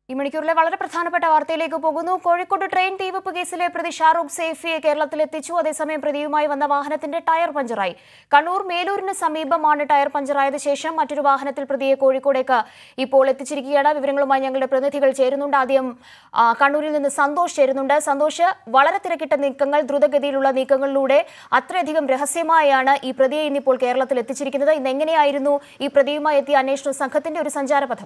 ഈ മണിക്കൂറിലെ വളരെ പ്രധാനപ്പെട്ട വാർത്തയിലേക്ക് പോകുന്നു കോഴിക്കോട് ട്രെയിൻ തീവെപ്പ് കേസിലെ പ്രതി ഷാറൂഖ് സേഫിയെ കേരളത്തിൽ എത്തിച്ചു അതേസമയം പ്രതിയുമായി വന്ന വാഹനത്തിന്റെ ടയർ പഞ്ചറായി കണ്ണൂർ മേലൂരിന് സമീപമാണ് ടയർ പഞ്ചറായത് ശേഷം മറ്റൊരു വാഹനത്തിൽ പ്രതിയെ കോഴിക്കോടേക്ക് ഇപ്പോൾ എത്തിച്ചിരിക്കുകയാണ് വിവരങ്ങളുമായി ഞങ്ങളുടെ പ്രതിനിധികൾ ചേരുന്നുണ്ട് ആദ്യം ആ, കണ്ണൂരിൽ നിന്ന് സന്തോഷ് ചേരുന്നുണ്ട് സന്തോഷ് വളരെ തിരക്കിട്ട നീക്കങ്ങൾ ദ്രുതഗതിയിലുള്ള നീക്കങ്ങളിലൂടെ അത്രയധികം രഹസ്യമായാണ് ഈ പ്രതിയെ ഇന്നിപ്പോൾ കേരളത്തിൽ എത്തിച്ചിരിക്കുന്നത് ഇന്ന് എങ്ങനെയായിരുന്നു ഈ പ്രതിയുമായി എത്തിയ അന്വേഷണ സംഘത്തിന്റെ ഒരു സഞ്ചാരപഥം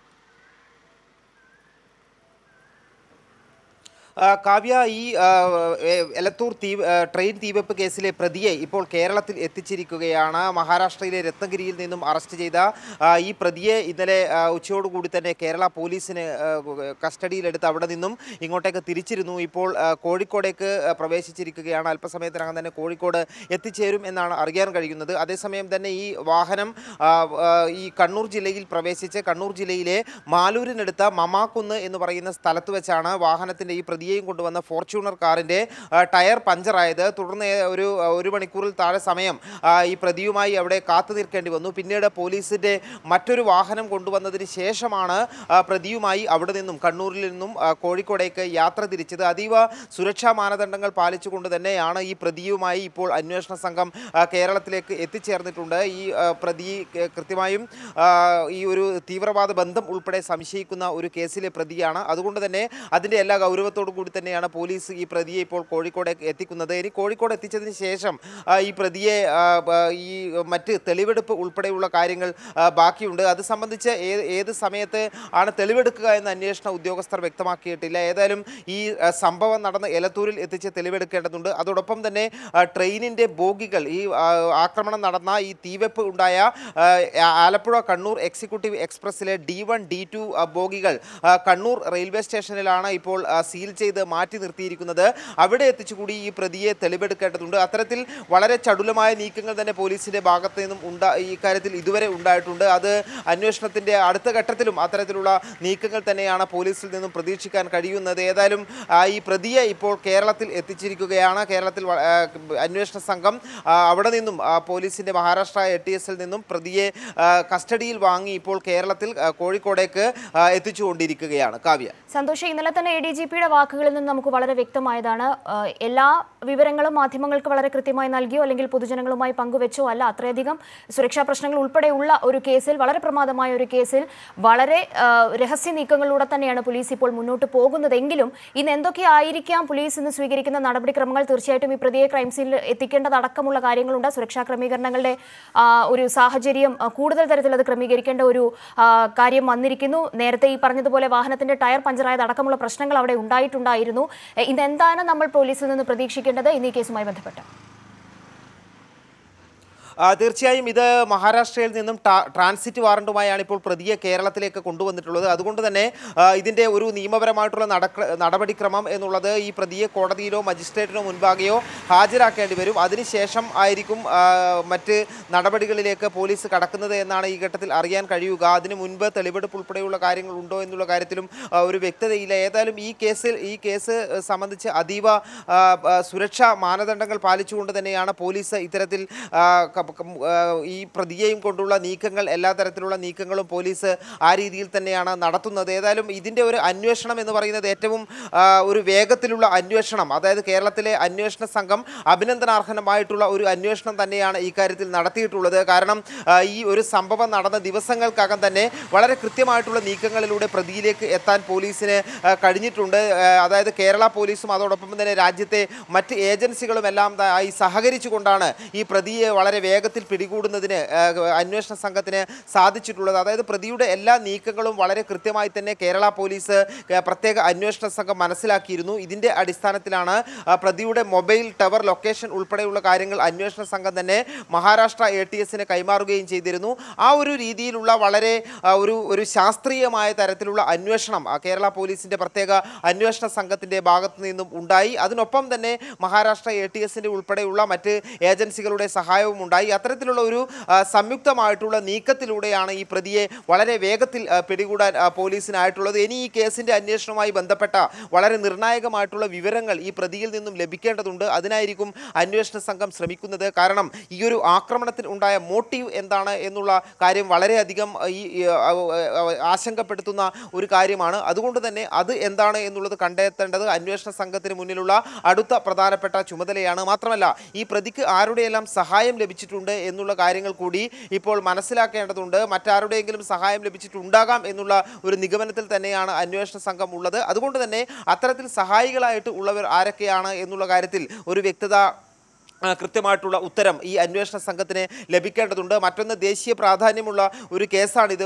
ആ, കാവ്യ ഈ ആ, എ, എലത്തൂർ തീ ആ, ട്രെയിൻ തീവെപ്പ് കേസിലെ പ്രതിയെ ഇപ്പോൾ കേരളത്തിൽ എത്തിച്ചിരിക്കുകയാണ് മഹാരാഷ്ട്രയിലെ രത്നഗിരിയിൽ നിന്നും അറസ്റ്റ് ചെയ്ത ആ, ഈ പ്രതിയെ ഇന്നലെ ആ, ഉച്ചയോടുകൂടി തന്നെ കേരള പോലീസിന് ആ, കസ്റ്റഡിയിലെടുത്ത് അവിടെ നിന്നും ഇങ്ങോട്ടേക്ക് തിരിച്ചിരുന്നു ഇപ്പോൾ ആ, കോഴിക്കോടേക്ക് ആ, പ്രവേശിച്ചിരിക്കുകയാണ് അല്പസമയത്തിനകം തന്നെ കോഴിക്കോട് എത്തിച്ചേരും എന്നാണ് അറിയാൻ കഴിയുന്നത് അതേസമയം തന്നെ ഈ വാഹനം ആ, ആ, ഈ കണ്ണൂർ ജില്ലയിൽ പ്രവേശിച്ച് കണ്ണൂർ ജില്ലയിലെ മാലൂരിനടുത്ത മമാക്കുന്ന് എന്ന് പറയുന്ന സ്ഥലത്ത് വെച്ചാണ് വാഹനത്തിൻ്റെ ഈ പ്രതിയെയും കൊണ്ടുവന്ന ഫോർച്യൂണർ കാറിൻ്റെ ആ, ടയർ പഞ്ചറായത് തുടർന്ന് ഏ- ഒരു ഒരു മണിക്കൂറിൽ താഴെ സമയം ആ, ഈ പ്രതിയുമായി അവിടെ കാത്തു നിൽക്കേണ്ടി വന്നു പിന്നീട് പോലീസിൻ്റെ മറ്റൊരു വാഹനം കൊണ്ടുവന്നതിന് ശേഷമാണ് ആ, പ്രതിയുമായി അവിടെ നിന്നും കണ്ണൂരിൽ നിന്നും ആ, കോഴിക്കോടേക്ക് യാത്ര തിരിച്ചത് അതീവ സുരക്ഷാ മാനദണ്ഡങ്ങൾ പാലിച്ചുകൊണ്ട് തന്നെയാണ് ഈ പ്രതിയുമായി ഇപ്പോൾ അന്വേഷണ സംഘം ആ, കേരളത്തിലേക്ക് എത്തിച്ചേർന്നിട്ടുണ്ട് ഈ ആ, പ്രതി ക- കൃത്യമായും ആ, ഈ ഒരു തീവ്രവാദ ബന്ധം ഉൾപ്പെടെ സംശയിക്കുന്ന ഒരു കേസിലെ പ്രതിയാണ് അതുകൊണ്ട് തന്നെ അതിൻ്റെ എല്ലാ ഗൗരവത്തോടു കൂടി തന്നെയാണ് പോലീസ് ഈ പ്രതിയെ ഇപ്പോൾ കോഴിക്കോടേക്ക് എത്തിക്കുന്നത് ഇനി കോഴിക്കോട് എത്തിച്ചതിന് ശേഷം ആ, ഈ പ്രതിയെ ആ, ബ- ഈ മറ്റ് തെളിവെടുപ്പ് ഉൾപ്പെടെയുള്ള കാര്യങ്ങൾ ആ, ബാക്കിയുണ്ട് അത് സംബന്ധിച്ച് ഏത് ഏത് സമയത്ത് ആണ് തെളിവെടുക്കുക എന്ന് അന്വേഷണ ഉദ്യോഗസ്ഥർ വ്യക്തമാക്കിയിട്ടില്ല ഏതായാലും ഈ ആ, സംഭവം നടന്ന എലത്തൂരിൽ എത്തിച്ച് തെളിവെടുക്കേണ്ടതുണ്ട് അതോടൊപ്പം തന്നെ ആ, ട്രെയിനിൻ്റെ ബോഗികൾ ഈ ആ, ആക്രമണം നടന്ന ഈ തീവെപ്പ് ഉണ്ടായ ആ, ആലപ്പുഴ കണ്ണൂർ എക്സിക്യൂട്ടീവ് എക്സ്പ്രസ്സിലെ ഡി വൺ ഡി ടു ബോഗികൾ ആ, കണ്ണൂർ റെയിൽവേ സ്റ്റേഷനിലാണ് ഇപ്പോൾ ആ, സീൽ ചെയ്ത് മാറ്റി നിർത്തിയിരിക്കുന്നത് അവിടെ എത്തിച്ചുകൂടി ഈ പ്രതിയെ തെളിവെടുക്കേണ്ടതുണ്ട് അത്തരത്തിൽ വളരെ ചടുലമായ നീക്കങ്ങൾ തന്നെ പോലീസിന്റെ ഭാഗത്ത് നിന്നും ഉണ്ടാ ഈ കാര്യത്തിൽ ഇതുവരെ ഉണ്ടായിട്ടുണ്ട് അത് അന്വേഷണത്തിന്റെ അടുത്ത ഘട്ടത്തിലും അത്തരത്തിലുള്ള നീക്കങ്ങൾ തന്നെയാണ് പോലീസിൽ നിന്നും പ്രതീക്ഷിക്കാൻ കഴിയുന്നത് ഏതായാലും ആ, ഈ പ്രതിയെ ഇപ്പോൾ കേരളത്തിൽ എത്തിച്ചിരിക്കുകയാണ് കേരളത്തിൽ വ- ആ, അന്വേഷണ സംഘം ആ, അവിടെ നിന്നും ആ, പോലീസിന്റെ മഹാരാഷ്ട്ര എ ടി എസിൽ നിന്നും പ്രതിയെ ആ, കസ്റ്റഡിയിൽ വാങ്ങി ഇപ്പോൾ കേരളത്തിൽ ആ, കോഴിക്കോടേക്ക് ആ, എത്തിച്ചുകൊണ്ടിരിക്കുകയാണ് കാവ്യ സന്തോഷ് ഇന്നലെ തന്നെ എ ഡി ജി പിയുടെ വാക്കുകളിൽ നിന്ന് നമുക്ക് വളരെ വ്യക്തമായതാണ് ആ, എല്ലാ വിവരങ്ങളും മാധ്യമങ്ങൾക്ക് വളരെ കൃത്യമായി നൽകിയോ അല്ലെങ്കിൽ പൊതുജനങ്ങളുമായി പങ്കുവെച്ചോ അല്ല അത്രയധികം സുരക്ഷാ പ്രശ്നങ്ങൾ ഉൾപ്പെടെയുള്ള ഒരു കേസിൽ വളരെ പ്രമാദമായ ഒരു കേസിൽ വളരെ ആ, രഹസ്യ നീക്കങ്ങളിലൂടെ തന്നെയാണ് പോലീസ് ഇപ്പോൾ മുന്നോട്ട് പോകുന്നതെങ്കിലും ഇന്ന് എന്തൊക്കെയായിരിക്കാം പോലീസ് ഇന്ന് സ്വീകരിക്കുന്ന നടപടിക്രമങ്ങൾ തീർച്ചയായിട്ടും ഈ പ്രതിയെ ക്രൈം സീനിൽ എത്തിക്കേണ്ടതടക്കമുള്ള കാര്യങ്ങളുണ്ട് സുരക്ഷാ ക്രമീകരണങ്ങളുടെ ആ, ഒരു സാഹചര്യം ആ, കൂടുതൽ തരത്തിൽ അത് ക്രമീകരിക്കേണ്ട ഒരു ആ, കാര്യം വന്നിരിക്കുന്നു നേരത്തെ ഈ പറഞ്ഞതുപോലെ വാഹനത്തിന്റെ ടയർ പഞ്ചറായതടക്കമുള്ള പ്രശ്നങ്ങൾ അവിടെ ഉണ്ടായിട്ടുണ്ടായിരുന്നു എ, ഇതെന്താണ് നമ്മൾ പോലീസിൽ നിന്ന് പ്രതീക്ഷിക്കേണ്ടത് ഇന്ന് ഈ കേസുമായി ബന്ധപ്പെട്ട് ആ, തീർച്ചയായും ഇത് മഹാരാഷ്ട്രയിൽ നിന്നും ടാ- ട്രാൻസിറ്റ് വാറണ്ടുമായാണ് ഇപ്പോൾ പ്രതിയെ കേരളത്തിലേക്ക് കൊണ്ടുവന്നിട്ടുള്ളത് അതുകൊണ്ട് തന്നെ ആ, ഇതിൻ്റെ ഒരു നിയമപരമായിട്ടുള്ള നടക്ക നടപടിക്രമം എന്നുള്ളത് ഈ പ്രതിയെ കോടതിയിലോ മജിസ്ട്രേറ്റിനോ മുൻപാകെയോ ഹാജരാക്കേണ്ടി വരും അതിനുശേഷം ആയിരിക്കും ആ, മറ്റ് നടപടികളിലേക്ക് പോലീസ് കടക്കുന്നത് എന്നാണ് ഈ ഘട്ടത്തിൽ അറിയാൻ കഴിയുക അതിനു മുൻപ് തെളിവെടുപ്പ് ഉൾപ്പെടെയുള്ള കാര്യങ്ങൾ ഉണ്ടോ എന്നുള്ള കാര്യത്തിലും ആ, ഒരു വ്യക്തതയില്ല ഏതായാലും ഈ കേസിൽ ഈ കേസ് സംബന്ധിച്ച് അതീവ ആ, ആ, സുരക്ഷാ മാനദണ്ഡങ്ങൾ പാലിച്ചുകൊണ്ട് തന്നെയാണ് പോലീസ് ഇത്തരത്തിൽ ആ, ക- ക- ആ, ഈ പ്രതിയെയും കൊണ്ടുള്ള നീക്കങ്ങൾ എല്ലാ തരത്തിലുള്ള നീക്കങ്ങളും പോലീസ് ആ രീതിയിൽ തന്നെയാണ് നടത്തുന്നത് ഏതായാലും ഇതിൻ്റെ ഒരു അന്വേഷണം എന്ന് പറയുന്നത് ഏറ്റവും ആ, ഒരു വേഗത്തിലുള്ള അന്വേഷണം അതായത് കേരളത്തിലെ അന്വേഷണ സംഘം അഭിനന്ദനാർഹനമായിട്ടുള്ള ഒരു അന്വേഷണം തന്നെയാണ് ഈ കാര്യത്തിൽ നടത്തിയിട്ടുള്ളത് കാരണം ആ, ഈ ഒരു സംഭവം നടന്ന ദിവസങ്ങൾക്കകം തന്നെ വളരെ കൃത്യമായിട്ടുള്ള നീക്കങ്ങളിലൂടെ പ്രതിയിലേക്ക് എത്താൻ പോലീസിന് ആ, കഴിഞ്ഞിട്ടുണ്ട് ആ, അതായത് കേരള പോലീസും അതോടൊപ്പം തന്നെ രാജ്യത്തെ മറ്റ് ഏജൻസികളും എല്ലാം ത- ആയി സഹകരിച്ചുകൊണ്ടാണ് ഈ പ്രതിയെ വളരെ വേഗത്തിൽ പിടികൂടുന്നതിന് ആ, അന്വേഷണ സംഘത്തിന് സാധിച്ചിട്ടുള്ളത് അതായത് പ്രതിയുടെ എല്ലാ നീക്കങ്ങളും വളരെ കൃത്യമായി തന്നെ കേരള പോലീസ് ആ, പ്രത്യേക അന്വേഷണ സംഘം മനസ്സിലാക്കിയിരുന്നു ഇതിൻ്റെ അടിസ്ഥാനത്തിലാണ് ആ, പ്രതിയുടെ മൊബൈൽ ടവർ ലൊക്കേഷൻ ഉൾപ്പെടെയുള്ള കാര്യങ്ങൾ അന്വേഷണ സംഘം തന്നെ മഹാരാഷ്ട്ര എ ടി എസിന് കൈമാറുകയും ചെയ്തിരുന്നു ആ ഒരു രീതിയിലുള്ള വളരെ ആ, ഒരു ഒരു ശാസ്ത്രീയമായ തരത്തിലുള്ള അന്വേഷണം ആ, കേരള പോലീസിൻ്റെ പ്രത്യേക അന്വേഷണ സംഘത്തിൻ്റെ ഭാഗത്തു നിന്നും ഉണ്ടായി അതിനൊപ്പം തന്നെ മഹാരാഷ്ട്ര എ ടി എസിൻ്റെ ഉൾപ്പെടെയുള്ള മറ്റ് ഏജൻസികളുടെ സഹായവും ഉണ്ടായി ഈ അത്തരത്തിലുള്ള ഒരു ആ, സംയുക്തമായിട്ടുള്ള നീക്കത്തിലൂടെയാണ് ഈ പ്രതിയെ വളരെ വേഗത്തിൽ ആ, പിടികൂടാൻ ആ, പോലീസിനായിട്ടുള്ളത് ഇനി ഈ കേസിന്റെ അന്വേഷണവുമായി ബന്ധപ്പെട്ട വളരെ നിർണായകമായിട്ടുള്ള വിവരങ്ങൾ ഈ പ്രതിയിൽ നിന്നും ലഭിക്കേണ്ടതുണ്ട് അതിനായിരിക്കും അന്വേഷണ സംഘം ശ്രമിക്കുന്നത് കാരണം ഈ ഒരു ആക്രമണത്തിന് ഉണ്ടായ മോട്ടീവ് എന്താണ് എന്നുള്ള കാര്യം വളരെയധികം ആ, ഈ ഈ, ആ, ആ, ആശങ്കപ്പെടുത്തുന്ന ഒരു കാര്യമാണ് അതുകൊണ്ട് തന്നെ അത് എന്താണ് എന്നുള്ളത് കണ്ടെത്തേണ്ടത് അന്വേഷണ സംഘത്തിന് മുന്നിലുള്ള അടുത്ത പ്രധാനപ്പെട്ട ചുമതലയാണ് മാത്രമല്ല ഈ പ്രതിക്ക് ആരുടെയെല്ലാം സഹായം ലഭിച്ചിട്ടുണ്ട് എന്നുള്ള കാര്യങ്ങൾ കൂടി ഇപ്പോൾ മനസ്സിലാക്കേണ്ടതുണ്ട് മറ്റാരുടെയെങ്കിലും സഹായം ലഭിച്ചിട്ടുണ്ടാകാം എന്നുള്ള ഒരു നിഗമനത്തിൽ തന്നെയാണ് അന്വേഷണ സംഘം ഉള്ളത് അതുകൊണ്ട് തന്നെ അത്തരത്തിൽ സഹായികളായിട്ട് ഉള്ളവർ ആരൊക്കെയാണ് എന്നുള്ള കാര്യത്തിൽ ഒരു വ്യക്തത ആ, കൃത്യമായിട്ടുള്ള ഉത്തരം ഈ അന്വേഷണ സംഘത്തിന് ലഭിക്കേണ്ടതുണ്ട് മറ്റൊന്ന് ദേശീയ പ്രാധാന്യമുള്ള ഒരു കേസാണിത്